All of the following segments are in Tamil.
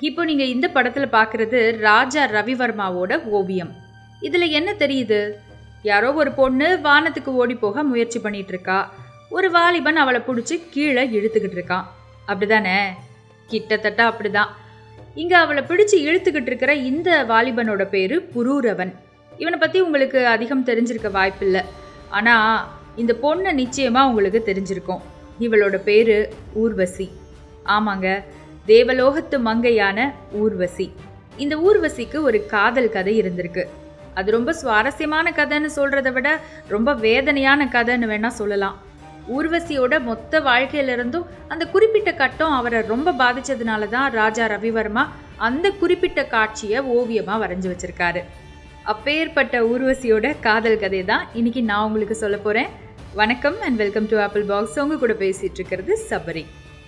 இப்போ நீங்க இந்த படத்துல பார்க்கறது ராஜா ரவிவர்மாவோட ஓவியம் இதுல என்ன தெரியுது யாரோ ஒரு பொண்ணு வானத்துக்கு ஓடி போக முயற்சி பண்ணிட்டு இருக்கா ஒரு வாலிபன் அவளை பிடிச்சி கீழே இழுத்துக்கிட்டு இருக்கான் அப்படிதானே கிட்டத்தட்ட அப்படிதான் இங்க அவளை பிடிச்சு இழுத்துக்கிட்டு இருக்கிற இந்த வாலிபனோட பேரு புரூரவன் இவனை பத்தி உங்களுக்கு அதிகம் தெரிஞ்சிருக்க வாய்ப்பில்லை ஆனா இந்த பொண்ணை நிச்சயமா உங்களுக்கு தெரிஞ்சிருக்கும் இவளோட பேரு ஊர்வசி ஆமாங்க தேவலோகத்து மங்கையான ஊர்வசி இந்த ஊர்வசிக்கு ஒரு காதல் கதை இருந்திருக்கு அது ரொம்ப சுவாரஸ்யமான கதைன்னு சொல்றதை விட ரொம்ப வேதனையான கதைன்னு வேணா சொல்லலாம் ஊர்வசியோட மொத்த வாழ்க்கையிலிருந்தும் அந்த குறிப்பிட்ட கட்டம் அவரை ரொம்ப பாதிச்சதுனால தான் ராஜா ரவிவர்மா அந்த குறிப்பிட்ட காட்சியை ஓவியமா வரைஞ்சு வச்சிருக்காரு அப்பேற்பட்ட ஊர்வசியோட காதல் கதை தான் இன்னைக்கு நான் உங்களுக்கு சொல்ல போறேன் வணக்கம் and welcome to apple box உங்க கூட பேசிட்டு இருக்கிறது சபரி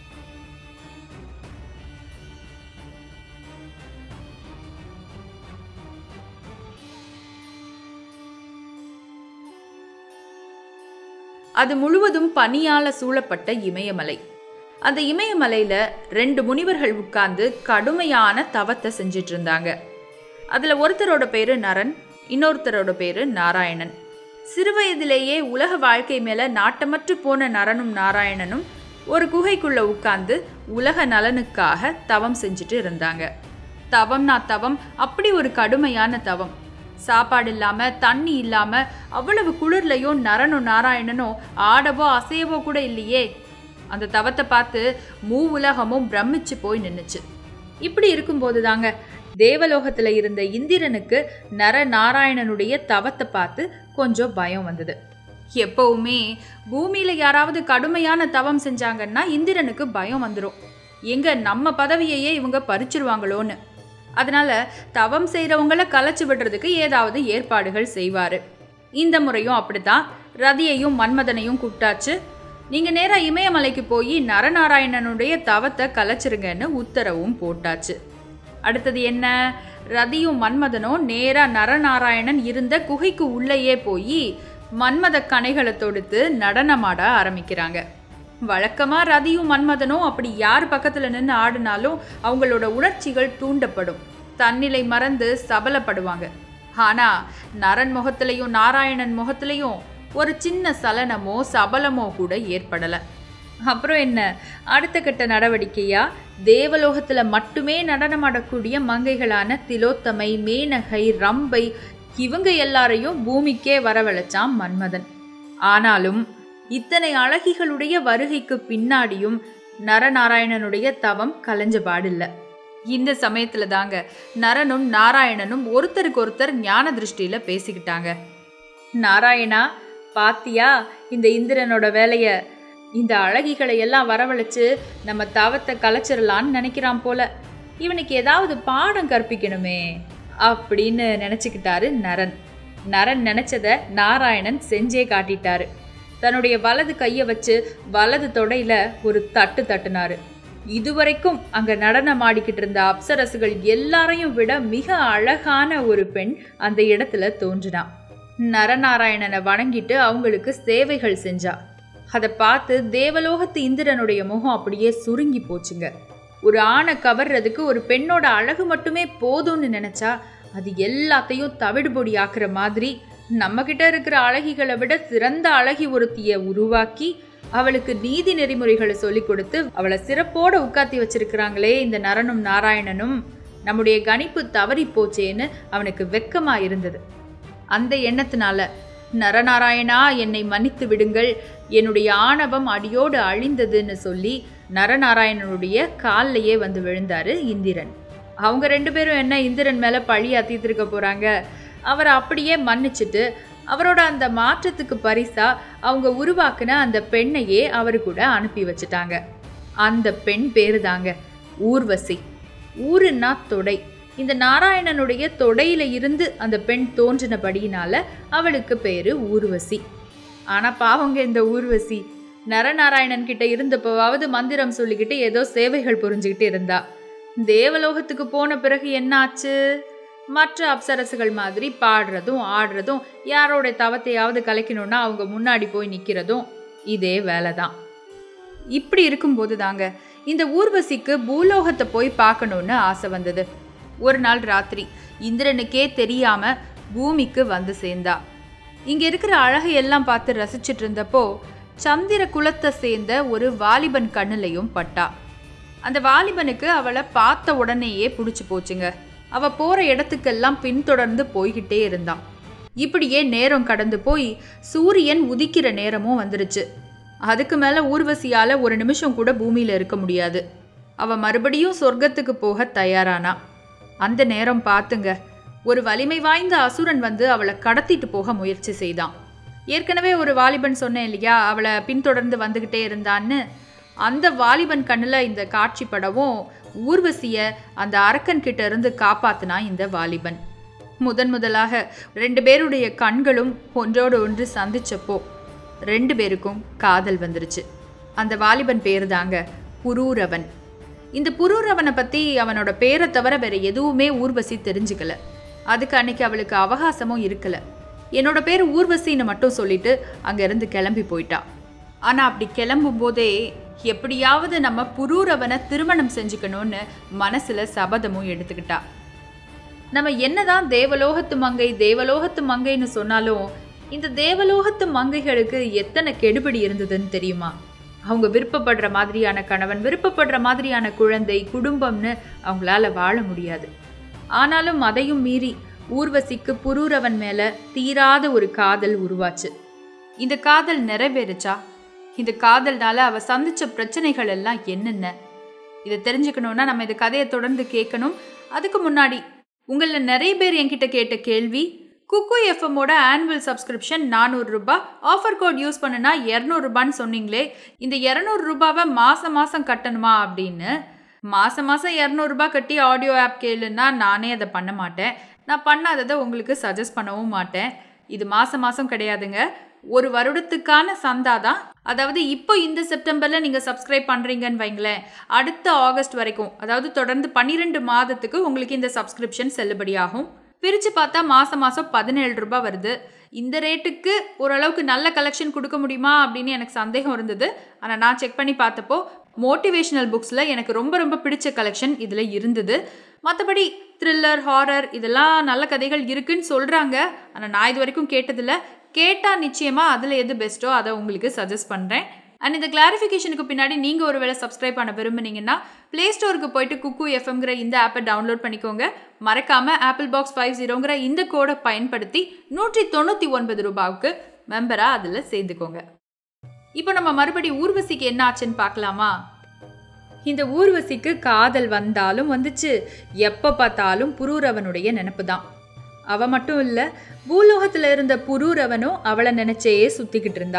அது முழுவதும் பனியால சூழப்பட்ட இமயமலை அந்த இமயமலையில ரெண்டு முனிவர்கள் உட்கார்ந்து கடுமையான தவத்தை செஞ்சிட்டு இருந்தாங்க அதுல ஒருத்தரோட பேரு நரன் இன்னொருத்தரோட பேரு நாராயணன் சிறுவயதிலேயே உலக வாழ்க்கை மேல நாட்டமற்று போன நரனும் நாராயணனும் ஒரு குகைக்குள்ள உட்கார்ந்து உலக நலனுக்காக தவம் செஞ்சுட்டு இருந்தாங்க தவம்னா தவம் அப்படி ஒரு கடுமையான தவம் சாப்பாடு இல்லாம தண்ணி இல்லாம அவ்வளவு குளிர்லையும் நரனும் நாராயணனும் ஆடவோ அசையவோ கூட இல்லையே அந்த தவத்தை பார்த்து மூ உலகமும் பிரமிச்சு போய் நின்னுச்சு இப்படி இருக்கும்போது தாங்க தேவலோகத்துல இருந்த இந்திரனுக்கு நர நாராயணனுடைய தவத்தை பார்த்து கொஞ்சம் பயம் வந்தது எப்பவுமே பூமியில யாராவது கடுமையான தவம் செஞ்சாங்கன்னா இந்திரனுக்கு பயம் வந்துடும் எங்க நம்ம பதவியையே இவங்க பறிச்சிருவாங்களோன்னு அதனால தவம் செய்கிறவங்கள கலைச்சு விடுறதுக்கு ஏதாவது ஏற்பாடுகள் செய்வார் இந்த முறையும் அப்படித்தான் ரதியையும் மன்மதனையும் கூப்பிட்டாச்சு நீங்கள் நேராக இமயமலைக்கு போய் நரநாராயணனுடைய தவத்தை கலைச்சிருங்கன்னு உத்தரவும் போட்டாச்சு அடுத்தது என்ன ரதியும் மன்மதனும் நேராக நரநாராயணன் இருந்த குகைக்கு உள்ளேயே போய் மன்மத கணைகளை தொடுத்து நடனமாட ஆரம்பிக்கிறாங்க வழக்கமா ரதியும் மன்மதனும் அப்படி யார் பக்கத்துல நின்று ஆடினாலும் அவங்களோட உணர்ச்சிகள் தூண்டப்படும் தன்னிலை மறந்து சபலப்படுவாங்க ஆனா நரன் முகத்திலையும் நாராயணன் முகத்திலையும் ஒரு சின்ன சலனமோ சபலமோ கூட ஏற்படல அப்புறம் என்ன அடுத்த கட்ட நடவடிக்கையா தேவலோகத்துல மட்டுமே நடனமாடக்கூடிய மங்கைகளான திலோத்தமை மேனகை ரம்பை இவங்க எல்லாரையும் பூமிக்கே வரவழைச்சான் மன்மதன் ஆனாலும் இத்தனை அழகிகளுடைய வருகைக்கு பின்னாடியும் நரநாராயணனுடைய தவம் கலைஞ்ச பாடில்ல இந்த சமயத்துல தாங்க நரனும் நாராயணனும் ஒருத்தருக்கு ஒருத்தர் ஞான திருஷ்டியில பேசிக்கிட்டாங்க நாராயணா பாத்தியா இந்த இந்திரனோட வேலைய இந்த அழகிகளை எல்லாம் வரவழைச்சு நம்ம தவத்தை கலைச்சிடலான்னு நினைக்கிறான் போல இவனுக்கு ஏதாவது பாடம் கற்பிக்கணுமே அப்படின்னு நினைச்சுக்கிட்டாரு நரன் நரன் நினைச்சத நாராயணன் செஞ்சே காட்டிட்டாரு தன்னுடைய வலது கையை வச்சு வலது தொடையில ஒரு தட்டு தட்டுனாரு இதுவரைக்கும் அங்க நடனம் ஆடிக்கிட்டு இருந்த அப்சரசுகள் எல்லாரையும் விட மிக அழகான ஒரு பெண் அந்த இடத்துல தோன்றினான் நரநாராயணனை வணங்கிட்டு அவங்களுக்கு சேவைகள் செஞ்சா அதை பார்த்து தேவலோகத்து இந்திரனுடைய முகம் அப்படியே சுருங்கி போச்சுங்க ஒரு ஆணை கவர்றதுக்கு ஒரு பெண்ணோட அழகு மட்டுமே போதும்னு நினைச்சா அது எல்லாத்தையும் தவிடுபொடி ஆக்குற மாதிரி நம்ம கிட்ட இருக்கிற அழகிகளை விட சிறந்த அழகி ஒருத்திய உருவாக்கி அவளுக்கு நீதி நெறிமுறைகளை சொல்லி கொடுத்து அவளை சிறப்போட உட்காத்தி வச்சிருக்கிறாங்களே இந்த நரனும் நாராயணனும் நம்முடைய கணிப்பு தவறி போச்சேன்னு அவனுக்கு வெக்கமா இருந்தது அந்த எண்ணத்தினால நரநாராயணா என்னை மன்னித்து விடுங்கள் என்னுடைய ஆணவம் அடியோடு அழிந்ததுன்னு சொல்லி நரநாராயணனுடைய காலிலேயே வந்து விழுந்தாரு இந்திரன் அவங்க ரெண்டு பேரும் என்ன இந்திரன் மேல பழி அத்தித்திருக்க போறாங்க அவரை அப்படியே மன்னிச்சுட்டு அவரோட அந்த மாற்றத்துக்கு பரிசா அவங்க உருவாக்குன அந்த பெண்ணையே அவரு கூட அனுப்பி வச்சுட்டாங்க அந்த பெண் பேரு தாங்க ஊர்வசி ஊருன்னா தொடை இந்த நாராயணனுடைய தொடையில இருந்து அந்த பெண் தோன்றினபடியினால அவளுக்கு பேரு ஊர்வசி ஆனா பாவங்க இந்த ஊர்வசி நரநாராயணன் கிட்ட இருந்தப்பவாவது மந்திரம் சொல்லிக்கிட்டு ஏதோ சேவைகள் புரிஞ்சுக்கிட்டு இருந்தா தேவலோகத்துக்கு போன பிறகு என்ன ஆச்சு மற்ற அப்சரசுகள் மாதிரி பாடுறதும் ஆடுறதும் யாரோட தவத்தையாவது கலைக்கணும்னா அவங்க முன்னாடி போய் நிற்கிறதும் இதே வேலை தான் இப்படி இருக்கும்போது தாங்க இந்த ஊர்வசிக்கு பூலோகத்தை போய் பார்க்கணும்னு ஆசை வந்தது ஒரு நாள் ராத்திரி இந்திரனுக்கே தெரியாம பூமிக்கு வந்து சேர்ந்தா இங்க இருக்கிற அழகை எல்லாம் பார்த்து ரசிச்சிட்டு இருந்தப்போ சந்திர குலத்தை சேர்ந்த ஒரு வாலிபன் கண்ணுலையும் பட்டா அந்த வாலிபனுக்கு அவளை பார்த்த உடனேயே பிடிச்சி போச்சுங்க அவ போற இடத்துக்கெல்லாம் பின்தொடர்ந்து போய்கிட்டே இருந்தான் இப்படியே நேரம் கடந்து போய் சூரியன் உதிக்கிற நேரமும் வந்துருச்சு அதுக்கு மேல ஊர்வசியால ஒரு நிமிஷம் கூட பூமியில இருக்க முடியாது அவ மறுபடியும் சொர்க்கத்துக்கு போக தயாரானா அந்த நேரம் பார்த்துங்க ஒரு வலிமை வாய்ந்த அசுரன் வந்து அவளை கடத்திட்டு போக முயற்சி செய்தான் ஏற்கனவே ஒரு வாலிபன் சொன்னேன் இல்லையா அவளை பின்தொடர்ந்து வந்துக்கிட்டே இருந்தான்னு அந்த வாலிபன் கண்ணில் இந்த காட்சி படவும் ஊர்வசிய அந்த அரக்கன் கிட்ட இருந்து காப்பாத்தினா இந்த வாலிபன் முதன் முதலாக ரெண்டு பேருடைய கண்களும் ஒன்றோடு ஒன்று சந்திச்சப்போ ரெண்டு பேருக்கும் காதல் வந்துருச்சு அந்த வாலிபன் பேர் தாங்க புரூரவன் இந்த புரூரவனை பற்றி அவனோட பேரை தவிர வேற எதுவுமே ஊர்வசி தெரிஞ்சுக்கல அதுக்கு அன்னைக்கு அவளுக்கு அவகாசமும் இருக்கல என்னோட பேர் ஊர்வசின்னு மட்டும் சொல்லிட்டு அங்கேருந்து கிளம்பி போயிட்டா ஆனால் அப்படி கிளம்பும் போதே எப்படியாவது நம்ம புரூரவனை திருமணம் செஞ்சுக்கணும்னு மனசுல சபதமும் எடுத்துக்கிட்டா நம்ம என்னதான் தேவலோகத்து மங்கை தேவலோகத்து மங்கைன்னு சொன்னாலும் இந்த தேவலோகத்து மங்கைகளுக்கு எத்தனை கெடுபிடி இருந்ததுன்னு தெரியுமா அவங்க விருப்பப்படுற மாதிரியான கணவன் விருப்பப்படுற மாதிரியான குழந்தை குடும்பம்னு அவங்களால வாழ முடியாது ஆனாலும் அதையும் மீறி ஊர்வசிக்கு புரூரவன் மேல தீராத ஒரு காதல் உருவாச்சு இந்த காதல் நிறைவேறுச்சா இந்த காதல்னால அவ சந்திச்ச பிரச்சனைகள் எல்லாம் என்னென்ன இதை தெரிஞ்சுக்கணும்னா நம்ம இந்த கதையை தொடர்ந்து கேட்கணும் அதுக்கு முன்னாடி உங்களில் நிறைய பேர் என்கிட்ட கேட்ட கேள்வி குக்கு எஃப்எம்மோட ஆனுவல் சப்ஸ்கிரிப்ஷன் நானூறு ரூபாய் ஆஃபர் கோட் யூஸ் பண்ணுனா இரநூறுபான்னு சொன்னீங்களே இந்த இரநூறு ரூபாவை மாதம் மாதம் கட்டணுமா அப்படின்னு மாதம் மாதம் இரநூறுபா கட்டி ஆடியோ ஆப் கேளுன்னா நானே அதை பண்ண மாட்டேன் நான் பண்ணாததை உங்களுக்கு சஜஸ்ட் பண்ணவும் மாட்டேன் இது மாதம் மாதம் கிடையாதுங்க ஒரு வருடத்துக்கான சந்தா தான் அதாவது இப்போ இந்த செப்டம்பரில் நீங்கள் சப்ஸ்கிரைப் பண்ணுறீங்கன்னு வைங்களேன் அடுத்த ஆகஸ்ட் வரைக்கும் அதாவது தொடர்ந்து பன்னிரெண்டு மாதத்துக்கு உங்களுக்கு இந்த சப்ஸ்கிரிப்ஷன் செல்லுபடியாகும் பிரித்து பார்த்தா மாதம் மாதம் பதினேழு ரூபாய் வருது இந்த ரேட்டுக்கு ஓரளவுக்கு நல்ல கலெக்ஷன் கொடுக்க முடியுமா அப்படின்னு எனக்கு சந்தேகம் இருந்தது ஆனால் நான் செக் பண்ணி பார்த்தப்போ மோட்டிவேஷனல் புக்ஸில் எனக்கு ரொம்ப ரொம்ப பிடிச்ச கலெக்ஷன் இதில் இருந்தது மற்றபடி த்ரில்லர் ஹாரர் இதெல்லாம் நல்ல கதைகள் இருக்குன்னு சொல்கிறாங்க ஆனால் நான் இது வரைக்கும் கேட்டதில்ல கேட்டால் நிச்சயமாக அதில் எது பெஸ்ட்டோ அதை உங்களுக்கு சஜஸ்ட் பண்ணுறேன் அண்ட் இந்த கிளாரிஃபிகேஷனுக்கு பின்னாடி நீங்கள் ஒரு வேளை சப்ஸ்கிரைப் பண்ண விரும்புனீங்கன்னா ப்ளே ஸ்டோருக்கு போயிட்டு குக்கு எஃப்எம்ங்கிற இந்த ஆப்பை டவுன்லோட் பண்ணிக்கோங்க மறக்காமல் ஆப்பிள் பாக்ஸ் ஃபைவ் ஜீரோங்கிற இந்த கோடை பயன்படுத்தி நூற்றி தொண்ணூற்றி ஒன்பது ரூபாவுக்கு மெம்பராக அதில் சேர்ந்துக்கோங்க இப்போ நம்ம மறுபடி ஊர்வசிக்கு என்ன ஆச்சுன்னு பார்க்கலாமா இந்த ஊர்வசிக்கு காதல் வந்தாலும் வந்துச்சு எப்போ பார்த்தாலும் புரூரவனுடைய நினப்பு தான் அவ மட்டும் இல்லை பூலோகத்தில் இருந்த புரூரவனும் அவளை நினைச்சே சுத்திக்கிட்டு இருந்தா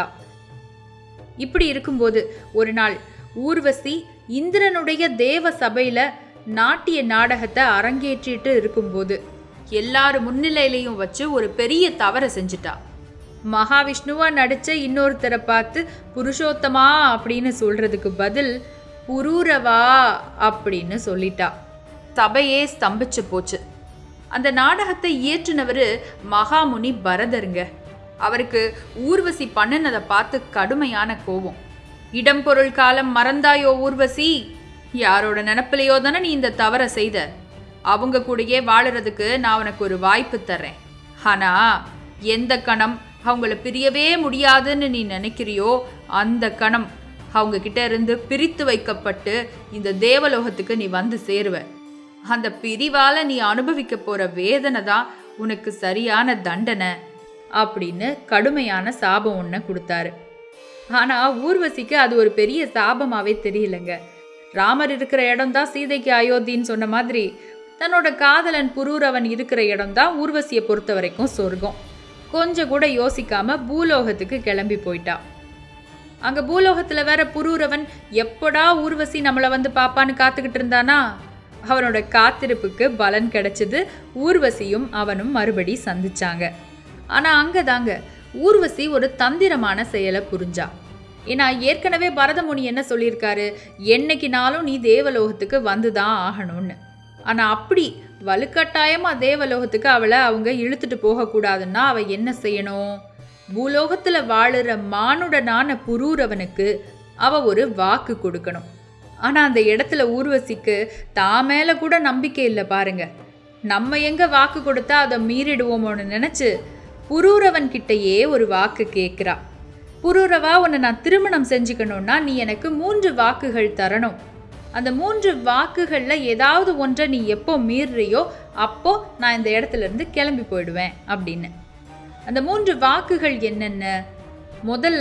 இப்படி இருக்கும்போது ஒரு நாள் ஊர்வசி இந்திரனுடைய தேவ சபையில நாட்டிய நாடகத்தை அரங்கேற்றிட்டு இருக்கும்போது எல்லாரும் முன்னிலையிலையும் வச்சு ஒரு பெரிய தவறை செஞ்சுட்டா மகாவிஷ்ணுவா நடிச்ச இன்னொருத்தரை பார்த்து புருஷோத்தமா அப்படின்னு சொல்றதுக்கு பதில் புரூரவா அப்படின்னு சொல்லிட்டா சபையே ஸ்தம்பிச்சு போச்சு அந்த நாடகத்தை இயற்றுனவர் மகாமுனி பரதருங்க அவருக்கு ஊர்வசி பண்ணினதை பார்த்து கடுமையான கோபம் இடம் பொருள் காலம் மறந்தாயோ ஊர்வசி யாரோட நினப்பிலையோ தானே நீ இந்த தவறை செய்த அவங்க கூடயே வாழறதுக்கு நான் உனக்கு ஒரு வாய்ப்பு தர்றேன் ஆனா எந்த கணம் அவங்கள பிரியவே முடியாதுன்னு நீ நினைக்கிறியோ அந்த கணம் அவங்க கிட்ட இருந்து பிரித்து வைக்கப்பட்டு இந்த தேவலோகத்துக்கு நீ வந்து சேருவ அந்த பிரிவால நீ அனுபவிக்க போற வேதனை தான் உனக்கு சரியான தண்டனை அப்படின்னு கடுமையான சாபம் ஒன்று கொடுத்தாரு ஆனா ஊர்வசிக்கு அது ஒரு பெரிய சாபமாவே தெரியலங்க ராமர் இருக்கிற இடம் தான் சீதைக்கு அயோத்தின்னு சொன்ன மாதிரி தன்னோட காதலன் புரூரவன் இருக்கிற இடம் தான் ஊர்வசியை பொறுத்த வரைக்கும் சொர்க்கம் கொஞ்சம் கூட யோசிக்காம பூலோகத்துக்கு கிளம்பி போயிட்டா அங்க பூலோகத்துல வேற புரூரவன் எப்படா ஊர்வசி நம்மளை வந்து பாப்பான்னு காத்துக்கிட்டு இருந்தானா அவனோட காத்திருப்புக்கு பலன் கிடைச்சது ஊர்வசியும் அவனும் மறுபடி சந்திச்சாங்க ஆனா அங்கதாங்க ஊர்வசி ஒரு தந்திரமான செயலை புரிஞ்சா ஏன்னா ஏற்கனவே பரதமுனி என்ன சொல்லியிருக்காரு என்னைக்குனாலும் நீ தேவலோகத்துக்கு வந்துதான் ஆகணும்னு ஆனா அப்படி வலுக்கட்டாயமா தேவலோகத்துக்கு அவளை அவங்க இழுத்துட்டு போகக்கூடாதுன்னா அவ என்ன செய்யணும் பூலோகத்துல வாழுற மானுடனான புரூரவனுக்கு அவ ஒரு வாக்கு கொடுக்கணும் ஆனால் அந்த இடத்துல ஊர்வசிக்கு தான் மேலே கூட நம்பிக்கை இல்லை பாருங்க நம்ம எங்க வாக்கு கொடுத்தா அதை மீறிடுவோமோன்னு நினச்சி புரூரவன் கிட்டேயே ஒரு வாக்கு கேட்குறா புரூரவா உன்னை நான் திருமணம் செஞ்சுக்கணும்னா நீ எனக்கு மூன்று வாக்குகள் தரணும் அந்த மூன்று வாக்குகளில் ஏதாவது ஒன்றை நீ எப்போ மீறுறியோ அப்போ நான் இந்த இடத்துல இருந்து கிளம்பி போயிடுவேன் அப்படின்னு அந்த மூன்று வாக்குகள் என்னென்ன முதல்ல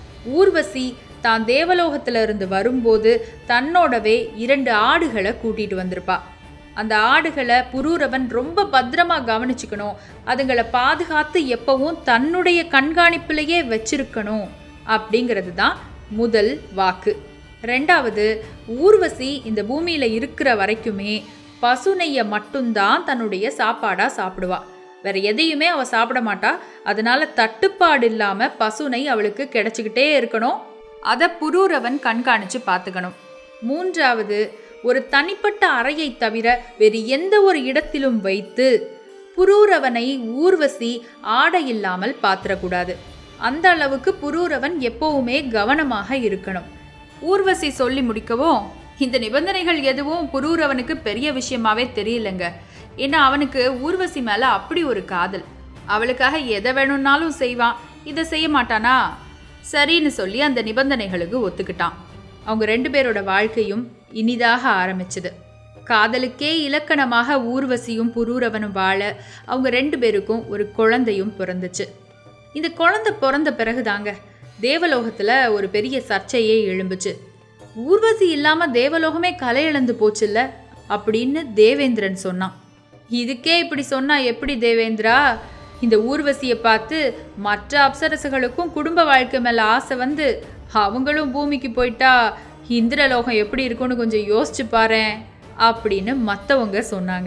ஊர்வசி தான் தேவலோகத்துல இருந்து வரும்போது தன்னோடவே இரண்டு ஆடுகளை கூட்டிட்டு வந்திருப்பா அந்த ஆடுகளை புரூரவன் ரொம்ப பத்திரமா கவனிச்சுக்கணும் அதுங்களை பாதுகாத்து எப்பவும் தன்னுடைய கண்காணிப்பிலேயே வச்சிருக்கணும் அப்படிங்கிறது தான் முதல் வாக்கு ரெண்டாவது ஊர்வசி இந்த பூமியில இருக்கிற வரைக்குமே பசு நெய்யை மட்டும்தான் தன்னுடைய சாப்பாடா சாப்பிடுவா வேற எதையுமே அவ சாப்பிட மாட்டா அதனால தட்டுப்பாடு இல்லாம பசு நெய் அவளுக்கு கிடைச்சிக்கிட்டே இருக்கணும் அதை புரூரவன் கண்காணிச்சு பார்த்துக்கணும் மூன்றாவது ஒரு தனிப்பட்ட அறையை தவிர வேறு எந்த ஒரு இடத்திலும் வைத்து புரூரவனை ஊர்வசி ஆடை இல்லாமல் பாத்திரக்கூடாது அந்த அளவுக்கு புரூரவன் எப்பவுமே கவனமாக இருக்கணும் ஊர்வசி சொல்லி முடிக்கவும் இந்த நிபந்தனைகள் எதுவும் புரூரவனுக்கு பெரிய விஷயமாவே தெரியலங்க ஏன்னா அவனுக்கு ஊர்வசி மேல அப்படி ஒரு காதல் அவளுக்காக எதை வேணும்னாலும் செய்வான் இதை செய்ய மாட்டானா சரின்னு சொல்லி அந்த நிபந்தனைகளுக்கு ஒத்துக்கிட்டான் அவங்க ரெண்டு பேரோட வாழ்க்கையும் இனிதாக ஆரம்பிச்சது காதலுக்கே இலக்கணமாக ஊர்வசியும் புரூரவனும் வாழ அவங்க ரெண்டு பேருக்கும் ஒரு குழந்தையும் பிறந்துச்சு இந்த குழந்தை பிறந்த பிறகுதாங்க தேவலோகத்துல ஒரு பெரிய சர்ச்சையே எழும்புச்சு ஊர்வசி இல்லாம தேவலோகமே கலை இழந்து போச்சுல்ல அப்படின்னு தேவேந்திரன் சொன்னான் இதுக்கே இப்படி சொன்னா எப்படி தேவேந்திரா இந்த ஊர்வசியை பார்த்து மற்ற அப்சரசுகளுக்கும் குடும்ப வாழ்க்கை மேல ஆசை வந்து அவங்களும் பூமிக்கு போயிட்டா இந்திரலோகம் எப்படி இருக்கும்னு கொஞ்சம் யோசிச்சு பாரேன் அப்படின்னு மற்றவங்க சொன்னாங்க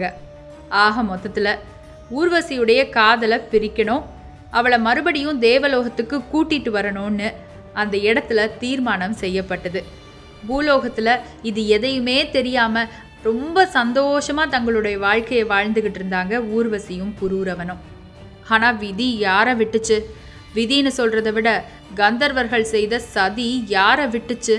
ஆக மொத்தத்தில் ஊர்வசியுடைய காதலை பிரிக்கணும் அவளை மறுபடியும் தேவலோகத்துக்கு கூட்டிட்டு வரணும்னு அந்த இடத்துல தீர்மானம் செய்யப்பட்டது பூலோகத்தில் இது எதையுமே தெரியாம ரொம்ப சந்தோஷமா தங்களுடைய வாழ்க்கையை வாழ்ந்துகிட்டு இருந்தாங்க ஊர்வசியும் புரூரவனும் ஆனா விதி யாரை விட்டுச்சு விதின்னு சொல்றதை விட கந்தர்வர்கள் செய்த சதி யாரை விட்டுச்சு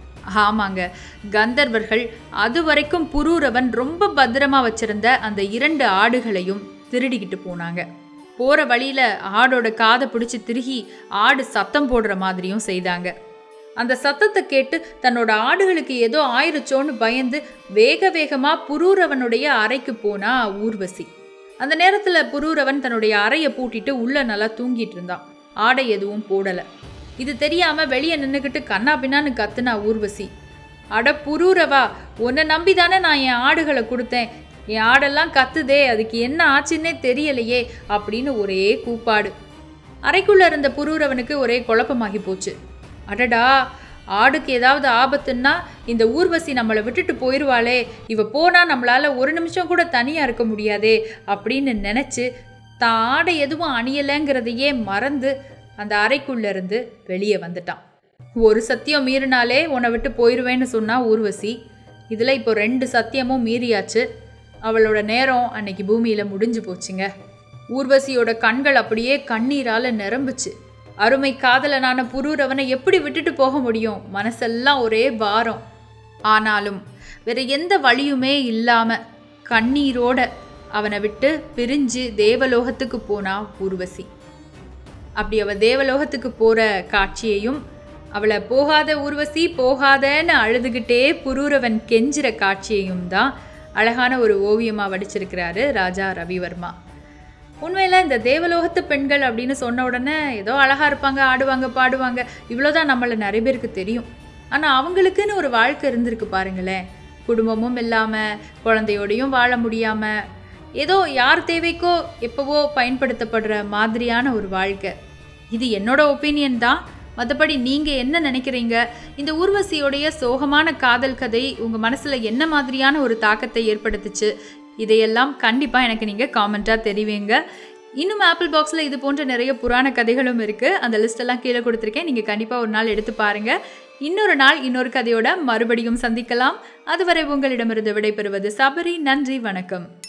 ஆமாங்க கந்தர்வர்கள் அது வரைக்கும் புரூரவன் ரொம்ப பத்திரமா வச்சிருந்த அந்த இரண்டு ஆடுகளையும் திருடிக்கிட்டு போனாங்க போற வழியில ஆடோட காதை பிடிச்சி திருகி ஆடு சத்தம் போடுற மாதிரியும் செய்தாங்க அந்த சத்தத்தை கேட்டு தன்னோட ஆடுகளுக்கு ஏதோ ஆயிருச்சோன்னு பயந்து வேக வேகமா புரூரவனுடைய அறைக்கு போனா ஊர்வசி அந்த நேரத்துல புரூரவன் தன்னுடைய அறையை பூட்டிட்டு உள்ள நல்லா தூங்கிட்டு இருந்தான் ஆடை எதுவும் போடல இது தெரியாம வெளியே நின்றுக்கிட்டு கண்ணா பின்னான்னு கத்துனா ஊர்வசி அட புரூரவா உன்னை நம்பி தானே நான் என் ஆடுகளை கொடுத்தேன் என் ஆடெல்லாம் கத்துதே அதுக்கு என்ன ஆச்சுன்னே தெரியலையே அப்படின்னு ஒரே கூப்பாடு அறைக்குள்ள இருந்த புரூரவனுக்கு ஒரே குழப்பமாகி போச்சு அடடா ஆடுக்கு ஏதாவது ஆபத்துன்னா இந்த ஊர்வசி நம்மளை விட்டுட்டு போயிடுவாளே இவ போனா நம்மளால ஒரு நிமிஷம் கூட தனியா இருக்க முடியாதே அப்படின்னு நினைச்சு தான் ஆடை எதுவும் அணியலைங்கிறதையே மறந்து அந்த அறைக்குள்ள இருந்து வெளியே வந்துட்டான் ஒரு சத்தியம் மீறினாலே உன்னை விட்டு போயிடுவேன்னு சொன்னா ஊர்வசி இதில் இப்போ ரெண்டு சத்தியமும் மீறியாச்சு அவளோட நேரம் அன்னைக்கு பூமியில முடிஞ்சு போச்சுங்க ஊர்வசியோட கண்கள் அப்படியே கண்ணீரால நிரம்புச்சு அருமை காதலனான புரூரவனை எப்படி விட்டுட்டு போக முடியும் மனசெல்லாம் ஒரே பாரம் ஆனாலும் வேற எந்த வழியுமே இல்லாம கண்ணீரோட அவனை விட்டு பிரிஞ்சு தேவலோகத்துக்கு போனா ஊர்வசி அப்படி அவ தேவலோகத்துக்கு போற காட்சியையும் அவளை போகாத ஊர்வசி போகாதன்னு அழுதுகிட்டே புரூரவன் கெஞ்சிற காட்சியையும் தான் அழகான ஒரு ஓவியமாக வடிச்சிருக்கிறாரு ராஜா ரவிவர்மா உண்மையில் இந்த தேவலோகத்து பெண்கள் அப்படின்னு சொன்ன உடனே ஏதோ அழகாக இருப்பாங்க ஆடுவாங்க பாடுவாங்க இவ்வளோதான் நம்மளை நிறைய பேருக்கு தெரியும் ஆனால் அவங்களுக்குன்னு ஒரு வாழ்க்கை இருந்திருக்கு பாருங்களேன் குடும்பமும் இல்லாமல் குழந்தையோடையும் வாழ முடியாமல் ஏதோ யார் தேவைக்கோ எப்போவோ பயன்படுத்தப்படுற மாதிரியான ஒரு வாழ்க்கை இது என்னோட ஒப்பீனியன் தான் மற்றபடி நீங்கள் என்ன நினைக்கிறீங்க இந்த ஊர்வசியோடைய சோகமான காதல் கதை உங்கள் மனசில் என்ன மாதிரியான ஒரு தாக்கத்தை ஏற்படுத்துச்சு இதையெல்லாம் கண்டிப்பாக எனக்கு நீங்கள் காமெண்ட்டாக தெரிவிங்க இன்னும் ஆப்பிள் பாக்ஸில் இது போன்ற நிறைய புராண கதைகளும் இருக்குது அந்த லிஸ்டெல்லாம் கீழே கொடுத்துருக்கேன் நீங்கள் கண்டிப்பாக ஒரு நாள் எடுத்து பாருங்கள் இன்னொரு நாள் இன்னொரு கதையோட மறுபடியும் சந்திக்கலாம் அதுவரை உங்களிடமிருந்து விடைபெறுவது சபரி நன்றி வணக்கம்